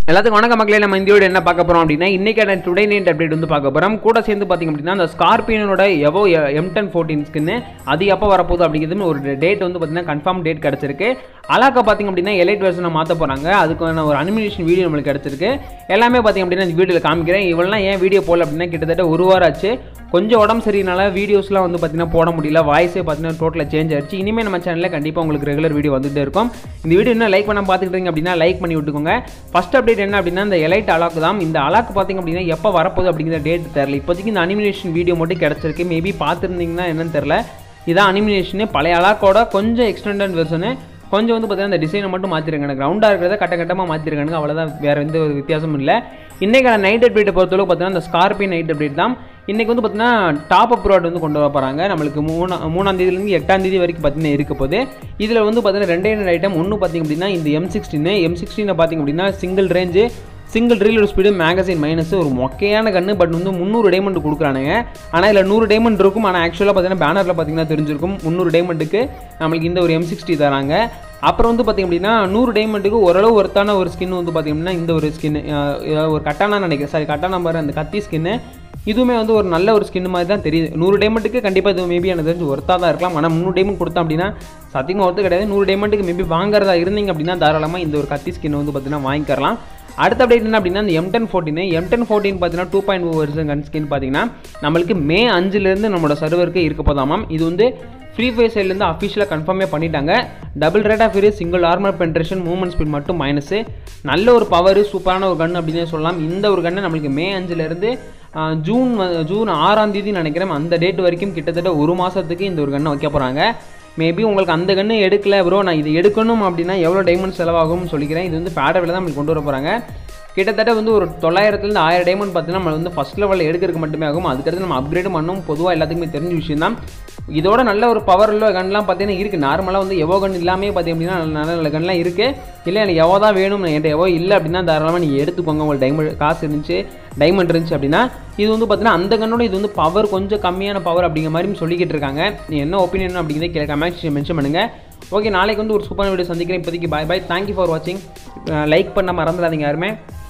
எல்லாத்துக்கும் வணக்க மக்களே நம்ம இந்த வீடியோ என்ன பார்க்க போகிறோம் அப்படின்னா இன்றைக்கான டுடே நைட் அப்டேட் வந்து பார்க்க போகிறோம் கூட சேர்ந்து பார்த்திங்க அப்படின்னா அந்த ஸ்கார்பியனோட எவோ எம் டென் ஃபோர்டீன் ஸ்கின்னு அது எப்போ வரப்போகுது அப்படிங்கிறது ஒரு டேட் வந்து பார்த்திங்கன்னா கன்ஃபார்ம் டேட் கிடச்சிருக்கு அலாக்கா பார்த்திங்க அப்படின்னா எலைட் வெர்ஷனை மாற்ற போகிறாங்க அதுக்கான ஒரு அனிமேஷன் வீடியோ நம்மளுக்கு கிடச்சிருக்கு எல்லாமே பார்த்திங்க அப்படின்னா இந்த வீடியோவில் காமிக்கிறேன் இவெல்லாம் ஏன் வீடியோ போடல அப்படின்னா கிட்டத்தட்ட ஒரு வாரம் ஆச்சு கொஞ்சம் உடம்பு சரியினால வீடியோஸ்லாம் வந்து பார்த்தீங்கன்னா போட முடியல வாய்ஸே பார்த்தீங்கன்னா டோட்டலாக சேஞ்ச் ஆயிடுச்சு இனிமேல் நம்ம சேனலில் கண்டிப்பாக உங்களுக்கு ரெகுலர் வீடியோ வந்துகிட்டே இருக்கும் இந்த வீடியோ இன்னும் லைக் பண்ண பார்த்துக்கிட்டீங்க அப்படின்னா லைக் பண்ணி விட்டுக்கோங்க ஃபஸ்ட் அப்டேட் என்ன அப்படின்னா இந்த எலைட் அலாக் தான் இந்த அலாக் பார்த்தீங்க அப்படின்னா எப்போ வரப்போகுது அப்படிங்கிற டேட் தெரில இப்போதைக்கு இந்த அனிமினேஷன் வீடியோ மட்டும் கிடச்சிருக்கு மேபி பார்த்துருந்தீங்கன்னா என்னன்னு தெரில இதான் அனிமினேஷனு பழைய அலாக்கோட கொஞ்சம் எக்ஸ்டெண்டட் வெர்ஷனு கொஞ்சம் வந்து பார்த்தீங்கன்னா அந்த டிசைனை மட்டும் மாற்றிருக்காங்க ரவுண்டாக இருக்கிறத கட்ட கட்டமாக மாற்றிருக்காங்க அவ்வளோதான் வேறு எந்த ஒரு வித்தியாசமும் இல்லை இன்றைக்கான நைட் அப்டேட்டை பொறுத்தளவு பார்த்தீங்கன்னா இந்த ஸ்கார்பியன் நைட் அப்டேட் தான் இன்றைக்கி வந்து பார்த்தீங்கன்னா டாப் அப் ப்ராட் வந்து கொண்டு வர போகிறாங்க நம்மளுக்கு மூணா மூணாம் தேதியிலேருந்து எட்டாம் தேதி வரைக்கும் பார்த்தீங்கன்னா இருக்க போது இதில் வந்து பார்த்தீங்கன்னா ரெண்டே ரெண்டு ஐட்டம் ஒன்று பார்த்திங்க அப்படின்னா இந்த எம் சிக்ஸ்டீன் எம் சிக்ஸ்டீனை பார்த்திங்க அப்படின்னா single range single reload speed magazine minus ஒரு மொக்கையான கன்று பட் வந்து முந்நூறு டைமண்ட் கொடுக்குறானுங்க ஆனால் இதில் நூறு டைமண்ட் இருக்கும் ஆனால் ஆக்சுவலாக பார்த்தீங்கன்னா பேனரில் பார்த்தீங்கன்னா தெரிஞ்சிருக்கும் முந்நூறு டைமண்டுக்கு நம்மளுக்கு இந்த ஒரு எம் சிக்ஸ்டி தராங்க அப்புறம் வந்து பார்த்திங்க அப்படின்னா நூறு டைமண்டுக்கு ஓரளவு ஒருத்தான ஒரு ஸ்கின் வந்து பார்த்திங்க அப்படின்னா இந்த ஒரு ஸ்கின் ஒரு கட்டானா நினைக்கிறேன் சாரி கட்டானா பாரு அந்த கத்தி ஸ்கின்னு இதுவுமே வந்து ஒரு நல்ல ஒரு ஸ்கின் மாதிரி தான் தெரியுது நூறு டைமண்டுக்கு கண்டிப்பாக இது மேபி எனக்கு தெரிஞ்சு ஒர்த்தாக தான் இருக்கலாம் ஆனால் முந்நூறு டைமண்ட் கொடுத்தோம் அப்படின்னா சத்தியமாக ஒர்த்து கிடையாது நூறு டைமண்டுக்கு மேபி வாங்குறதா இருந்தீங்க அப்படின்னா தாராளமாக இந்த ஒரு கத்தி ஸ்கின் வந்து பார்த்தீங்கன்னா வாங்கிக்கலாம் அடுத்த அப்டேட் என்ன அப்படின்னா இந்த M ten fourteen M ten fourteen பார்த்தீங்கன்னா டூ பாயிண்ட் ஓ வருஷன் கன் ஸ்கின் பார்த்தீங்கன்னா நம்மளுக்கு மே அஞ்சுலேருந்து நம்மளோட சர்வருக்கு இருக்க போதாமாம் இது வந்து ஃப்ரீ ஃபயர் சைட்லேருந்து அஃபிஷியலாக கன்ஃபார்மே பண்ணிட்டாங்க double rate of fire single armour penetration movement speed மட்டும் மைனஸு நல்ல ஒரு பவர் சூப்பரான ஒரு கன் அப்படின்னே சொல்லலாம் இந்த ஒரு கண்ணை நம்மளுக்கு மே அஞ்சுலேருந்து ஜூன் ஜூன் ஆறாம் தேதி நினைக்கிறேன் அந்த டேட் வரைக்கும் கிட்டத்தட்ட ஒரு மாதத்துக்கு இந்த ஒரு கண்ணை வைக்க போகிறாங்க மேபி உங்களுக்கு அந்த கன்று எடுக்கல ப்ரோ நான் இது எடுக்கணும் அப்படின்னா எவ்வளோ டைமண்ட் செலவாகும்னு சொல்லிக்கிறேன் இது வந்து பேடவில் தான் நம்மளுக்கு கொண்டு வர போகிறாங்க கிட்டத்தட்ட வந்து ஒரு தொள்ளாயிரத்துலேருந்து ஆயிரம் டைமண்ட் பார்த்தீங்கன்னா நம்ம வந்து ஃபஸ்ட் லெவலில் எடுக்கிறதுக்கு மட்டுமே ஆகும் அதுக்கடுத்து நம்ம அப்கிரேட் பண்ணணும் பொதுவாக எல்லாத்துக்குமே தெரிஞ்ச விஷயம் தான் இதோட நல்ல ஒரு பவர் உள்ள கன்லாம் பார்த்தீங்கன்னா இருக்குது நார்மலாக வந்து எவோ கன் இல்லாமே பார்த்தீங்க அப்படின்னா நல்ல நல்ல கன்லாம் இருக்குது இல்லை எனக்கு எவோ தான் வேணும் என்கிட்ட எவோ இல்லை அப்படின்னா தாராளமாக நீங்கள் எடுத்துக்கோங்க உங்களுக்கு டைமண்ட் காசு இருந்துச்சு டைமண்ட் இருந்துச்சு அப்படின்னா இது வந்து பார்த்தீங்கன்னா அந்த கண்ணோட இது வந்து பவர் கொஞ்சம் கம்மியான பவர் அப்படிங்கிற மாதிரி சொல்லிக்கிட்டு இருக்காங்க நீ என்ன ஒப்பீனியன் அப்படிங்கிறத கீழே கமெண்ட் மென்ஷன் பண்ணுங்கள் ஓகே நாளைக்கு வந்து ஒரு சூப்பரான வீடியோ சந்திக்கிறேன் இப்போதைக்கு பாய் பாய் தேங்க்யூ ஃபார் வாட்சிங் லைக் பண்ண மறந்துடாதீங்க யாருமே